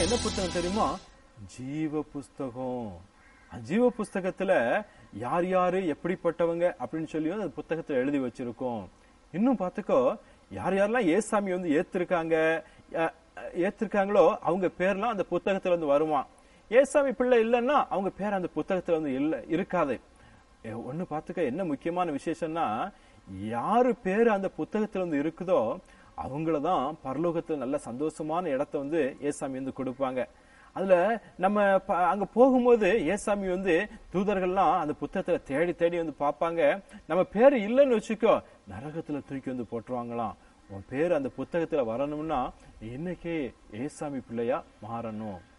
என்ன புத்தகம் தெரியுமா ஜீவ புஸ்தகம் அந்த ஜீவ புஸ்தகத்துல யார் யாரு எப்படிப்பட்டவங்க அப்படின்னு சொல்லி அந்த புத்தகத்துல எழுதி வச்சிருக்கோம் இன்னும் பார்த்துக்கோ யார் யாரெல்லாம் ஏசாமி வந்து ஏத்திருக்காங்க அஹ், அஹ், ஏத்திருக்காங்களோ அவங்க பேர்லாம் அந்த புத்தகத்துல வந்து வருவான் ஏசாமி பிள்ளை இல்லைன்னா அவங்க பேர் அந்த புத்தகத்துல வந்து இல்ல இருக்காது எ, ஒண்ணு பார்த்துக்க என்ன முக்கியமான விசேஷம்னா யாரு பேரு அந்த புத்தகத்துல வந்து இருக்குதோ அவங்கள தான் பரலோகத்துல நல்ல சந்தோஷமான இடத்த வந்து ஏசாமி வந்து கொடுப்பாங்க அதுல நம்ம ப- அங்க போகும்போது ஏசாமி வந்து தூதர்கள்லாம் அந்த புத்தகத்துல தேடி தேடி வந்து பார்ப்பாங்க நம்ம பேரு இல்லைன்னு வச்சுக்கோ நரகத்துல தூக்கி வந்து போட்டுருவாங்களாம் உன் பேர் அந்த புத்தகத்துல வரணும்னா இன்னைக்கே ஏசாமி பிள்ளையா மாறணும்